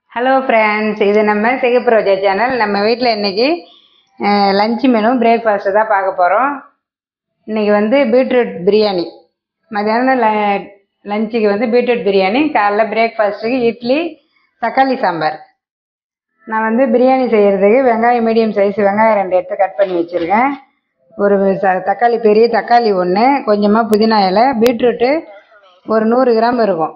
hello friends இது நம்ம சிகப்பு ரோஜா சேனல் நம்ம வீட்டில் இன்னைக்கு லஞ்ச் மெனு பிரேக்ஃபாஸ்ட்டு தான் பார்க்க போகிறோம் இன்னைக்கு வந்து பீட்ரூட் பிரியாணி மத்தியானம் ல லஞ்சுக்கு வந்து பீட்ரூட் பிரியாணி காலைல பிரேக்ஃபாஸ்ட்டுக்கு இட்லி தக்காளி சாம்பார் நான் வந்து பிரியாணி செய்கிறதுக்கு வெங்காயம் மீடியம் சைஸ் வெங்காயம் ரெண்டு எடுத்து கட் பண்ணி வச்சுருக்கேன் ஒரு ச- தக்காளி பெரிய தக்காளி ஒன்று கொஞ்சமாக புதினா இலை பீட்ரூட்டு ஒரு நூறு கிராம் இருக்கும்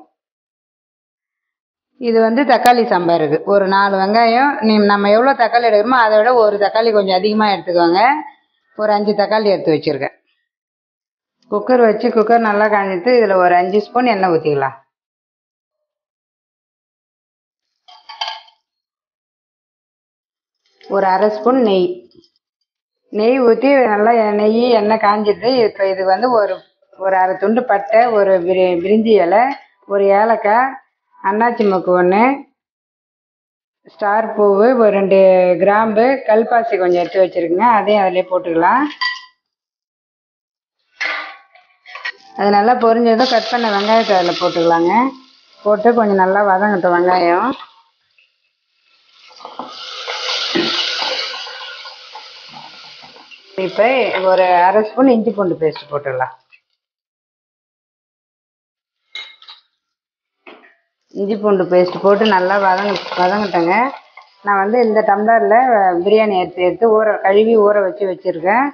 இது வந்து தக்காளி சாம்பாருக்கு ஒரு நாலு வெங்காயம் நீ நம்ம எவ்வளோ தக்காளி எடுக்கிறோமோ அதை விட ஒரு தக்காளி கொஞ்சம் அதிகமாக எடுத்துக்கோங்க ஒரு அஞ்சு தக்காளி எடுத்து வச்சுருக்கேன் குக்கர் வச்சு குக்கர் நல்லா காஞ்சிட்டு இதில் ஒரு அஞ்சு ஸ்பூன் எண்ணெய் ஊற்றிக்கலாம் ஒரு அரை ஸ்பூன் நெய் நெய் ஊற்றி நல்லா நெய் எண்ணெய் காஞ்சிட்டு இப்போ இது வந்து ஒரு ஒரு அரை துண்டு பட்டை ஒரு பிரி பிரிஞ்சி இலை ஒரு ஏலக்காய் அன்னாச்சி மொக்கு ஒன்று ஸ்டார் பூவு ஒரு ரெண்டு கிராம்பு கல்பாசி கொஞ்சம் எடுத்து வச்சுருக்குங்க அதையும் அதிலே போட்டுக்கலாம் அது நல்லா பொரிஞ்சதும் கட் பண்ண வெங்காயத்தை அதில் போட்டுக்கலாங்க போட்டு கொஞ்சம் நல்லா வதங்கட்டும் வெங்காயம் இப்போ ஒரு அரை ஸ்பூன் இஞ்சி பூண்டு பேஸ்ட் போட்டுடலாம் இஞ்சி பூண்டு பேஸ்ட் போட்டு நல்லா வதங்க வதங்கட்டங்க நான் வந்து இந்த டம்ளரில் பிரியாணி எடுத்து எடுத்து ஊற கழுவி ஊற வச்சு வச்சுருக்கேன்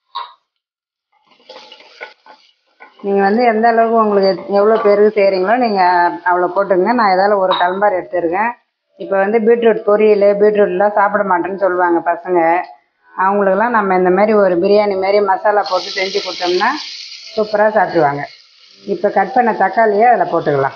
நீங்கள் வந்து எந்த அளவுக்கு உங்களுக்கு எத்- எவ்வளோ பேருக்கு செய்கிறீங்களோ நீங்கள் அவ்வளோ போட்டுங்க நான் இதால் ஒரு டம்ளர் எடுத்துருக்கேன் இப்போ வந்து பீட்ரூட் பொரியல் பீட்ரூட்லாம் சாப்பிட மாட்டேன்னு சொல்லுவாங்க பசங்க அவங்களுக்கெல்லாம் நம்ம இந்த மாதிரி ஒரு பிரியாணி மாதிரி மசாலா போட்டு செஞ்சு கொடுத்தோம்னா சூப்பராக சாப்பிடுவாங்க இப்போ கட் பண்ண தக்காளியை அதில் போட்டுக்கலாம்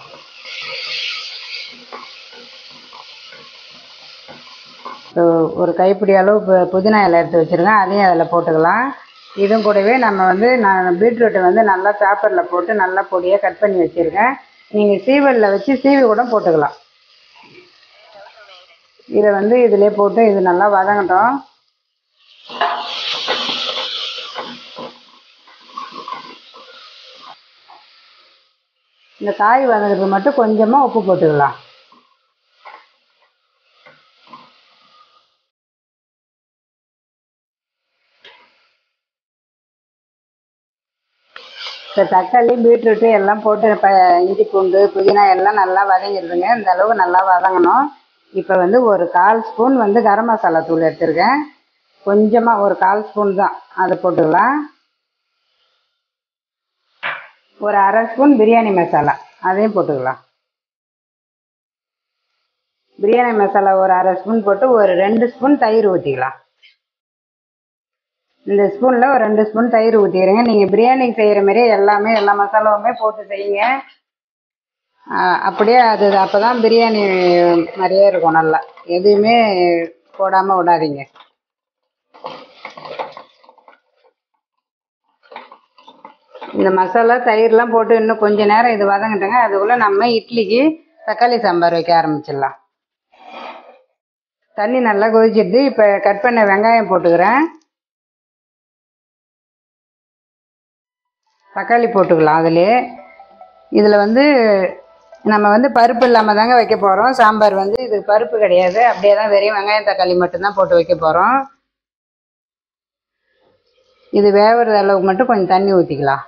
இப்போ ஒரு கைப்பிடி அளவு பு- புதினா இலை எடுத்து வச்சுருக்கேன் அதையும் அதில் போட்டுக்கலாம் இதுவும் கூடவே நம்ம வந்து நான் பீட்ரூட்டை வந்து நல்லா சாப்பரில் போட்டு நல்லா பொடியாக கட் பண்ணி வச்சுருக்கேன் நீங்கள் சீவலில் வச்சு சீவி கூட போட்டுக்கலாம் இதை வந்து இதிலே போட்டு இது நல்லா வதங்கட்டும் இந்த காய் வதங்கிறது மட்டும் கொஞ்சமாக உப்பு போட்டுக்கலாம் இப்போ தக்காளி பீட்ரூட்டு எல்லாம் போட்டு இப்போ இஞ்சி பூண்டு புதினா எல்லாம் நல்லா வதங்கிடுதுங்க இந்த அளவுக்கு நல்லா வதங்கணும் இப்போ வந்து ஒரு கால் ஸ்பூன் வந்து கரம் மசாலா தூள் எடுத்திருக்கேன் கொஞ்சமாக ஒரு கால் ஸ்பூன் தான் அதை போட்டுக்கலாம் ஒரு அரை ஸ்பூன் பிரியாணி மசாலா அதையும் போட்டுக்கலாம் பிரியாணி மசாலா ஒரு அரை ஸ்பூன் போட்டு ஒரு ரெண்டு ஸ்பூன் தயிர் ஊற்றிக்கலாம் இந்த ஸ்பூனில் ஒரு ரெண்டு ஸ்பூன் தயிர் ஊற்றிக்கிறேங்க நீங்கள் பிரியாணி செய்கிற மாதிரியே எல்லாமே எல்லா மசாலாவுமே போட்டு செய்யுங்க ஆ, அப்படியே அது அப்போ தான் பிரியாணி மாதிரியே இருக்கும் நல்லா எதுவுமே போடாமல் விடாதீங்க இந்த மசாலா தயிர்லாம் போட்டு இன்னும் கொஞ்ச நேரம் இது வதங்கட்டுங்க அதுக்குள்ளே நம்ம இட்லிக்கு தக்காளி சாம்பார் வைக்க ஆரம்பிச்சிடலாம் தண்ணி நல்லா கொதிச்சிடுது இப்போ கட் பண்ண வெங்காயம் போட்டுக்கிறேன் தக்காளி போட்டுக்கலாம் அதிலே இதில் வந்து நம்ம வந்து பருப்பு இல்லாமல் தாங்க வைக்க போகிறோம் சாம்பார் வந்து இது பருப்பு கிடையாது அப்படியே தான் வெறும் வெங்காயம் தக்காளி மட்டும்தான் போட்டு வைக்க போகிறோம் இது வேவுற அளவுக்கு மட்டும் கொஞ்சம் தண்ணி ஊற்றிக்கலாம்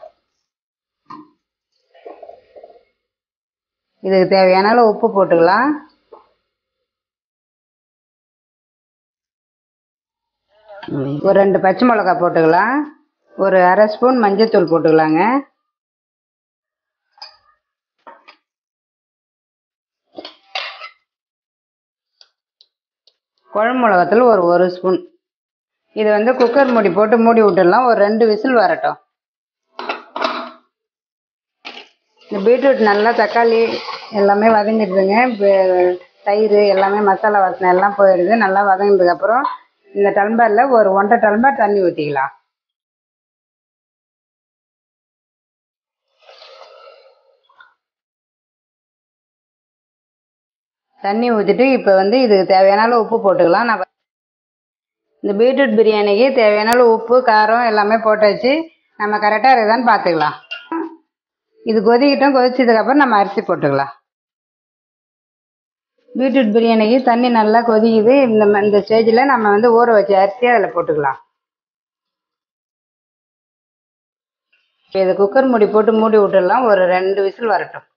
இதுக்கு தேவையான அளவு உப்பு போட்டுக்கலாம் ஒரு ரெண்டு பச்சை மிளகாய் போட்டுக்கலாம் ஒரு அரை ஸ்பூன் மஞ்சள்தூள் போட்டுக்கலாங்க குழம்பு மிளகாத்தூள் ஒரு ஒரு ஸ்பூன் இது வந்து குக்கர் மூடி போட்டு மூடி விட்டுடலாம் ஒரு ரெண்டு விசில் வரட்டும் இந்த பீட்ரூட் நல்லா தக்காளி எல்லாமே வதங்கிடுதுங்க இப்போ தயிர் எல்லாமே மசாலா வாசனை எல்லாம் போயிடுது நல்லா வதங்கினதுக்கப்புறம் இந்த டம்ளரில் ஒரு ஒன்றரை டம்ளர் தண்ணி ஊற்றிக்கலாம் தண்ணி ஊற்றிட்டு இப்போ வந்து இதுக்கு தேவையான அளவு உப்பு போட்டுக்கலாம் நான் இந்த பீட்ரூட் பிரியாணிக்கு தேவையான அளவு உப்பு காரம் எல்லாமே போட்டாச்சு நம்ம கரெக்டாக இருக்குதான்னு பார்த்துக்கலாம் இது கொதிக்கிட்டோம் கொதிச்சதுக்கப்புறம் நம்ம அரிசி போட்டுக்கலாம் பீட்ரூட் பிரியாணிக்கு தண்ணி நல்லா கொதிக்குது இந்த ம- இந்த ஸ்டேஜில் நம்ம வந்து ஊற வச்ச அரிசி அதில் போட்டுக்கலாம் இப்போ இது குக்கர் மூடி போட்டு மூடி விட்டுடலாம் ஒரு ரெண்டு விசில் வரட்டும்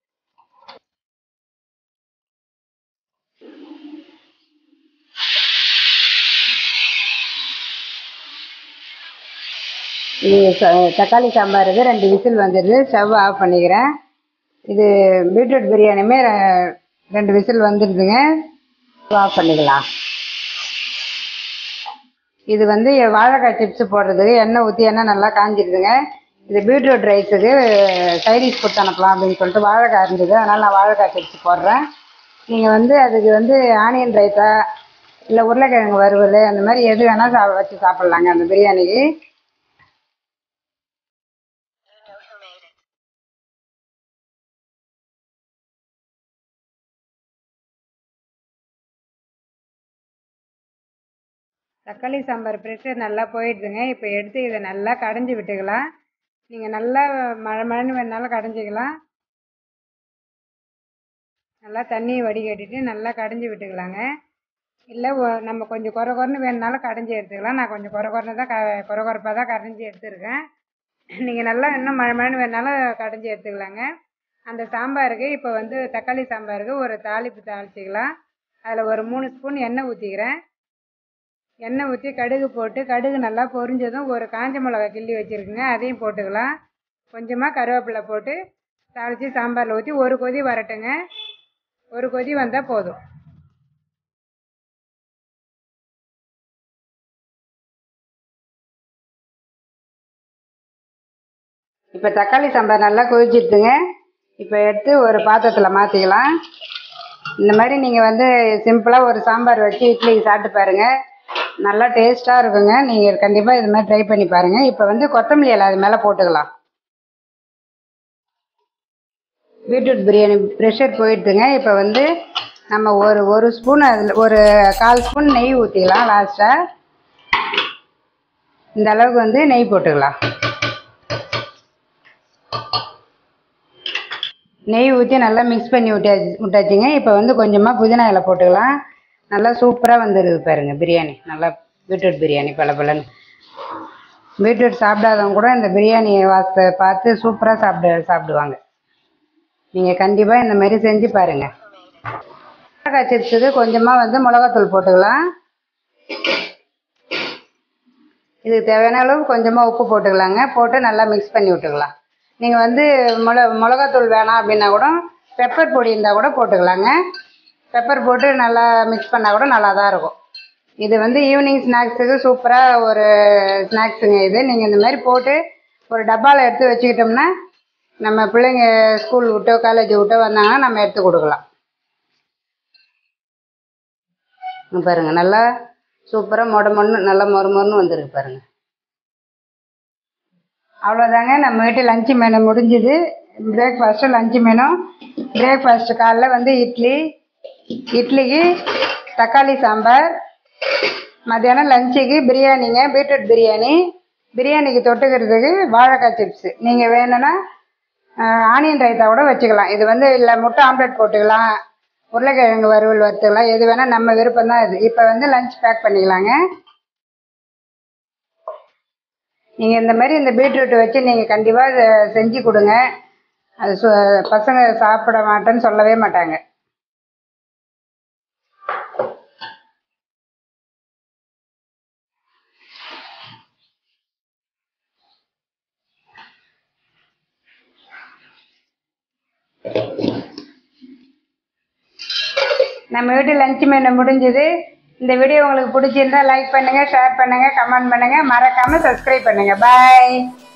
இது ச- தக்காளி சாம்பாருக்கு ரெண்டு விசில் வந்துடுது ஸ்டவ் ஆஃப் பண்ணிக்கிறேன் இது பீட்ரூட் பிரியாணியுமே ரெ- ரெண்டு விசில் வந்துடுதுங்க ஆஃப் பண்ணிக்கலாம் இது வந்து வாழைக்காய் சிப்ஸ் போடுறதுக்கு எண்ணெய் ஊற்றி எண்ணெய் நல்லா காஞ்சிடுதுங்க இது பீட்ரூட் ரைஸுக்கு சைடிஷ் கொடுத்து அனுப்பலாம் அப்படின்னு சொல்லிட்டு வாழைக்காய் இருந்தது அதனால் நான் வாழைக்காய் சிப்ஸ் போடுறேன் நீங்கள் வந்து அதுக்கு வந்து ஆனியன் ரைத்தா இல்லை உருளைக்கிழங்கு வறுவல் அந்த மாதிரி எது வேணால் சா வச்சு சாப்பிட்லாங்க அந்த பிரியாணிக்கு தக்காளி சாம்பார் ப்ரெஷர் நல்லா போயிடுதுங்க இப்போ எடுத்து இதை நல்லா கடைஞ்சி விட்டுக்கலாம் நீங்கள் நல்லா மழை மழைன்னு வேணாலும் கடைஞ்சிக்கலாம் நல்லா தண்ணியை வடிகட்டிட்டு நல்லா கடைஞ்சி விட்டுக்கலாங்க இல்லை ஒ- நம்ம கொஞ்சம் குறை குறைன்னு வேணுனாலும் கடைஞ்சி எடுத்துக்கலாம் நான் கொஞ்சம் குறை குறைன்னு தான் க குறை குறைப்பாக தான் கடைஞ்சி எடுத்துருக்கேன் நீங்கள் நல்லா இன்னும் மழை மழைன்னு வேணாலும் கடைஞ்சி எடுத்துக்கலாங்க அந்த சாம்பாருக்கு இப்போ வந்து தக்காளி சாம்பாருக்கு ஒரு தாளிப்பு தாளிச்சிக்கலாம் அதில் ஒரு மூணு ஸ்பூன் எண்ணெய் ஊற்றிக்கிறேன் எண்ணெய் ஊற்றி கடுகு போட்டு கடுகு நல்லா பொரிஞ்சதும் ஒரு காஞ்ச மிளகா கிள்ளி வச்சுருக்குங்க அதையும் போட்டுக்கலாம் கொஞ்சமாக கருவேப்பிலை போட்டு தாளித்து சாம்பாரில் ஊற்றி ஒரு கொதி வரட்டுங்க ஒரு கொதி வந்தால் போதும் இப்போ தக்காளி சாம்பார் நல்லா கொதிச்சிடுதுங்க இப்போ எடுத்து ஒரு பாத்திரத்தில் மாற்றிக்கலாம் இந்த மாதிரி நீங்கள் வந்து சிம்பிளாக ஒரு சாம்பார் வச்சு இட்லிக்கு சாப்பிட்டு பாருங்கள் நல்லா டேஸ்ட்டாக இருக்குங்க நீங்கள் கண்டிப்பாக இது மாதிரி ட்ரை பண்ணி பாருங்கள் இப்போ வந்து கொத்தமல்லி இலை அது மேலே போட்டுக்கலாம் பீட்ரூட் பிரியாணி ப்ரெஷர் போயிடுதுங்க இப்போ வந்து நம்ம ஒரு ஒரு ஸ்பூன் அதில் ஒரு கால் ஸ்பூன் நெய் ஊற்றிக்கலாம் லாஸ்ட்டாக இந்த அளவுக்கு வந்து நெய் போட்டுக்கலாம் நெய் ஊற்றி நல்லா மிக்ஸ் பண்ணி விட்டாச்சு விட்டாச்சுங்க இப்போ வந்து கொஞ்சமாக புதினா இலை போட்டுக்கலாம் நல்லா சூப்பராக வந்துடுது பாருங்க பிரியாணி நல்லா பீட்ரூட் பிரியாணி பல பலன்னு பீட்ரூட் சாப்பிடாதவங்க கூட இந்த பிரியாணி வாசத்தை பார்த்து சூப்பராக சாப்பிட சாப்பிடுவாங்க நீங்கள் கண்டிப்பாக இந்த மாதிரி செஞ்சு பாருங்கள் மிளகாய் சிப்ஸுக்கு கொஞ்சமாக வந்து மிளகாத்தூள் போட்டுக்கலாம் இதுக்கு தேவையான அளவு கொஞ்சமாக உப்பு போட்டுக்கலாங்க போட்டு நல்லா மிக்ஸ் பண்ணி விட்டுக்கலாம் நீங்கள் வந்து மிள மிளகாத்தூள் வேணாம் அப்படின்னா கூட பெப்பர் பொடி இருந்தால் கூட போட்டுக்கலாங்க பெப்பர் போட்டு நல்லா மிக்ஸ் பண்ணால் கூட நல்லா தான் இருக்கும் இது வந்து ஈவினிங் ஸ்நாக்ஸுக்கு சூப்பராக ஒரு ஸ்நாக்ஸுங்க இது நீங்கள் இந்த மாதிரி போட்டு ஒரு டப்பாவில் எடுத்து வச்சுக்கிட்டோம்னா நம்ம பிள்ளைங்க ஸ்கூல் விட்டோ காலேஜ் விட்டோ வந்தாங்கன்னா நம்ம எடுத்து கொடுக்கலாம் இங்க பாருங்க நல்லா சூப்பராக மொட மொன்னு நல்லா மொறு மொறுன்னு வந்திருக்கு பாருங்க அவ்வளோதாங்க நம்ம வீட்டு லஞ்சு மெனு முடிஞ்சுது பிரேக்ஃபாஸ்ட்டு லஞ்சு மெனு பிரேக்ஃபாஸ்ட்டு காலைல வந்து இட்லி இட்லிக்கு தக்காளி சாம்பார் மத்தியானம் லஞ்சுக்கு பிரியாணிங்க பீட்ரூட் பிரியாணி பிரியாணிக்கு தொட்டுக்கிறதுக்கு வாழைக்காய் சிப்ஸு நீங்கள் வேணும்னா ஆனியன் ரைத்தா கூட வச்சுக்கலாம் இது வந்து இல்லை முட்டை ஆம்லெட் போட்டுக்கலாம் உருளைக்கிழங்கு வறுவல் வறுத்துக்கலாம் எது வேணால் நம்ம விருப்பம் தான் இது இப்போ வந்து லஞ்ச் பேக் பண்ணிக்கலாங்க நீங்கள் இந்த மாதிரி இந்த பீட்ரூட் வச்சு நீங்கள் கண்டிப்பாக இதை செஞ்சு கொடுங்க அது சு பசங்க சாப்பிட மாட்டேன்னு சொல்லவே மாட்டாங்க நம்ம வீட்டு லஞ்ச் மெனு முடிஞ்சது இந்த வீடியோ உங்களுக்கு பிடிச்சிருந்தா லைக் பண்ணுங்கள் ஷேர் பண்ணுங்கள் கமெண்ட் பண்ணுங்கள் மறக்காமல் சப்ஸ்கிரைப் பண்ணுங்கள் பாய்